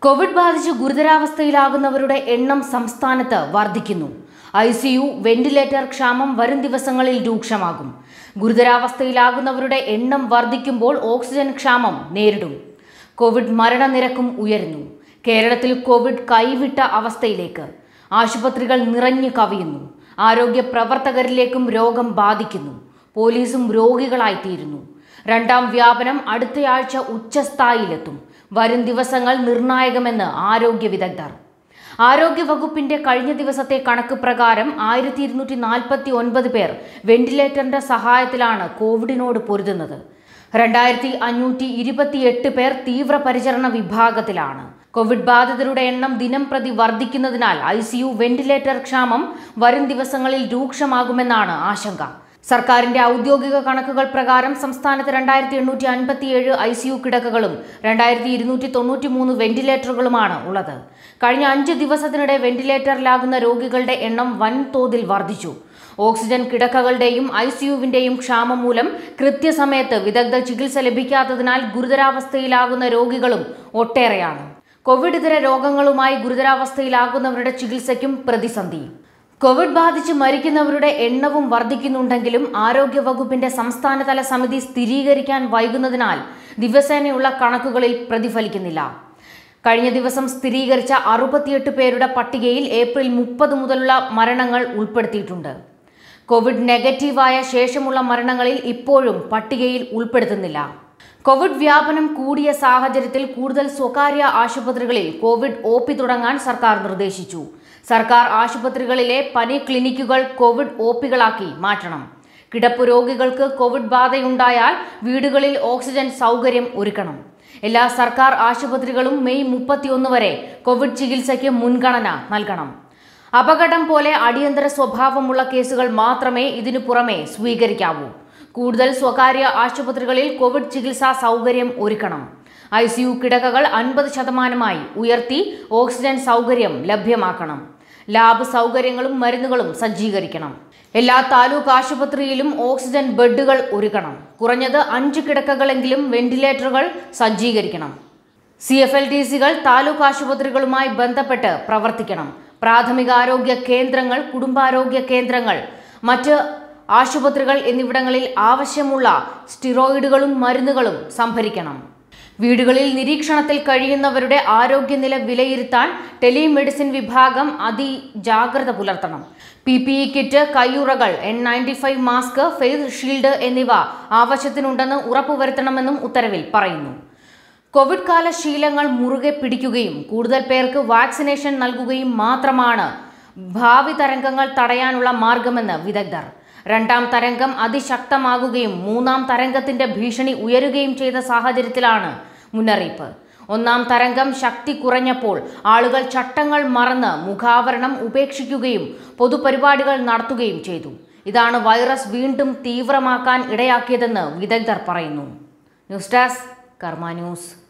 Covid ബാധിച്ച് ഗുരുതരാവസ്ഥയിലാകുന്നവരുടെ എണ്ണം സംസ്ഥാനത്ത് വർദ്ധിക്കുന്നു ഐ സി യു വെന്റിലേറ്റർ ക്ഷാമം വരും ദിവസങ്ങളിൽ രൂക്ഷമാകും ഗുരുതരാവസ്ഥയിലാകുന്നവരുടെ എണ്ണം വർദ്ധിക്കുമ്പോൾ ഓക്സിജൻ ക്ഷാമം നേരിടും കോവിഡ് മരണനിരക്കും ഉയരുന്നു കേരളത്തിൽ കോവിഡ് കൈവിട്ട അവസ്ഥയിലേക്ക് ആശുപത്രികൾ നിറഞ്ഞു കവിയുന്നു ആരോഗ്യ പ്രവർത്തകരിലേക്കും രോഗം ബാധിക്കുന്നു പോലീസും രോഗികളായിത്തീരുന്നു രണ്ടാം വ്യാപനം അടുത്തയാഴ്ച ഉച്ചസ്ഥായിയിലെത്തും വരും ദിവസങ്ങൾ നിർണായകമെന്ന് ആരോഗ്യ വിദഗ്ധർ ആരോഗ്യ വകുപ്പിന്റെ കഴിഞ്ഞ ദിവസത്തെ കണക്ക് പ്രകാരം ആയിരത്തി ഇരുന്നൂറ്റി നാൽപ്പത്തി ഒൻപത് പേർ വെന്റിലേറ്ററിന്റെ സഹായത്തിലാണ് കോവിഡിനോട് പൊരുതുന്നത് രണ്ടായിരത്തി അഞ്ഞൂറ്റി ഇരുപത്തിയെട്ട് പേർ തീവ്രപരിചരണ വിഭാഗത്തിലാണ് കോവിഡ് ബാധിതരുടെ എണ്ണം ദിനം പ്രതി വർദ്ധിക്കുന്നതിനാൽ ഐ സി യു വെന്റിലേറ്റർ ക്ഷാമം വരും ദിവസങ്ങളിൽ രൂക്ഷമാകുമെന്നാണ് ആശങ്ക സർക്കാരിന്റെ ഔദ്യോഗിക കണക്കുകൾ പ്രകാരം സംസ്ഥാനത്ത് രണ്ടായിരത്തി എണ്ണൂറ്റി അൻപത്തിയേഴ് ഐ സി യു കിടക്കകളും രണ്ടായിരത്തി ഇരുന്നൂറ്റി തൊണ്ണൂറ്റി മൂന്ന് വെന്റിലേറ്ററുകളുമാണ് ഉള്ളത് കഴിഞ്ഞ അഞ്ച് ദിവസത്തിനിടെ വെന്റിലേറ്ററിലാകുന്ന രോഗികളുടെ എണ്ണം വൻതോതിൽ വർദ്ധിച്ചു ഓക്സിജൻ കിടക്കകളുടെയും ഐ സിയുവിന്റെയും ക്ഷാമം മൂലം കൃത്യസമയത്ത് വിദഗ്ധ ചികിത്സ ലഭിക്കാത്തതിനാൽ ഗുരുതരാവസ്ഥയിലാകുന്ന രോഗികളും ഒട്ടേറെയാണ് കോവിഡ് ഇതര രോഗങ്ങളുമായി ഗുരുതരാവസ്ഥയിലാകുന്നവരുടെ ചികിത്സയ്ക്കും പ്രതിസന്ധി കോവിഡ് ബാധിച്ച് മരിക്കുന്നവരുടെ എണ്ണവും വർദ്ധിക്കുന്നുണ്ടെങ്കിലും ആരോഗ്യ വകുപ്പിന്റെ സംസ്ഥാനതല സമിതി സ്ഥിരീകരിക്കാൻ വൈകുന്നതിനാൽ ദിവസേനയുള്ള കണക്കുകളിൽ പ്രതിഫലിക്കുന്നില്ല കഴിഞ്ഞ ദിവസം സ്ഥിരീകരിച്ച അറുപത്തിയെട്ട് പേരുടെ പട്ടികയിൽ ഏപ്രിൽ മുപ്പത് മുതലുള്ള മരണങ്ങൾ ഉൾപ്പെടുത്തിയിട്ടുണ്ട് കോവിഡ് നെഗറ്റീവായ ശേഷമുള്ള മരണങ്ങളിൽ ഇപ്പോഴും പട്ടികയിൽ ഉൾപ്പെടുത്തുന്നില്ല കോവിഡ് വ്യാപനം കൂടിയ സാഹചര്യത്തിൽ കൂടുതൽ സ്വകാര്യ ആശുപത്രികളിൽ കോവിഡ് ഒ പി തുടങ്ങാൻ സർക്കാർ നിർദ്ദേശിച്ചു സർക്കാർ ആശുപത്രികളിലെ പനി ക്ലിനിക്കുകൾ കോവിഡ് ഒ പികളാക്കി മാറ്റണം കിടപ്പ് രോഗികൾക്ക് കോവിഡ് ബാധയുണ്ടായാൽ വീടുകളിൽ ഓക്സിജൻ സൗകര്യം ഒരുക്കണം എല്ലാ സർക്കാർ ആശുപത്രികളും മെയ് മുപ്പത്തിയൊന്ന് വരെ കോവിഡ് ചികിത്സയ്ക്ക് മുൻഗണന നൽകണം അപകടം പോലെ അടിയന്തര സ്വഭാവമുള്ള കേസുകൾ മാത്രമേ ഇതിനു പുറമെ സ്വീകരിക്കാവൂ കൂടുതൽ സ്വകാര്യ ആശുപത്രികളിൽ കോവിഡ് ചികിത്സാ സൗകര്യം ഒരുക്കണം ഐ സി യു കിടക്കകൾ അൻപത് ശതമാനമായി ഉയർത്തി ഓക്സിജൻ സൗകര്യം ലഭ്യമാക്കണം ലാബ് സൗകര്യങ്ങളും മരുന്നുകളും സജ്ജീകരിക്കണം എല്ലാ താലൂക്ക് ആശുപത്രിയിലും ഓക്സിജൻ ബെഡുകൾ ഒരുക്കണം കുറഞ്ഞത് അഞ്ച് കിടക്കകളെങ്കിലും വെന്റിലേറ്ററുകൾ സജ്ജീകരിക്കണം സി എഫ് എൽ ടി സികൾ താലൂക്ക് ആശുപത്രികളുമായി ബന്ധപ്പെട്ട് പ്രവർത്തിക്കണം പ്രാഥമികാരോഗ്യ കേന്ദ്രങ്ങൾ കുടുംബാരോഗ്യ കേന്ദ്രങ്ങൾ മറ്റ് ആശുപത്രികൾ എന്നിവിടങ്ങളിൽ ആവശ്യമുള്ള സ്റ്റിറോയിഡുകളും മരുന്നുകളും സംഭരിക്കണം വീടുകളിൽ നിരീക്ഷണത്തിൽ കഴിയുന്നവരുടെ ആരോഗ്യനില വിലയിരുത്താൻ ടെലിമെഡിസിൻ വിഭാഗം അതിജാഗ്രത പുലർത്തണം പി പി ഇ കിറ്റ് കയ്യുറകൾ N ninety five mask face shield എന്നിവ ആവശ്യത്തിനുണ്ടെന്ന് ഉറപ്പുവരുത്തണമെന്നും ഉത്തരവിൽ പറയുന്നു കോവിഡ് കാല ശീലങ്ങൾ മുറുകെ പിടിക്കുകയും കൂടുതൽ പേർക്ക് വാക്സിനേഷൻ നൽകുകയും മാത്രമാണ് ഭാവി തരംഗങ്ങൾ തടയാനുള്ള മാർഗമെന്ന് വിദഗ്ധർ രണ്ടാം തരംഗം അതിശക്തമാകുകയും മൂന്നാം തരംഗത്തിന്റെ ഭീഷണി ഉയരുകയും ചെയ്ത സാഹചര്യത്തിലാണ് മുന്നറിയിപ്പ് ഒന്നാം തരംഗം ശക്തി കുറഞ്ഞപ്പോൾ ആളുകൾ ചട്ടങ്ങൾ മറന്ന് മുഖാവരണം ഉപേക്ഷിക്കുകയും പൊതുപരിപാടികൾ നടത്തുകയും ചെയ്തു ഇതാണ് വൈറസ് വീണ്ടും തീവ്രമാക്കാൻ ഇടയാക്കിയതെന്ന് വിദഗ്ധർ പറയുന്നു ന്യൂസ് ഡെസ്ക് കർമ്മ ന്യൂസ്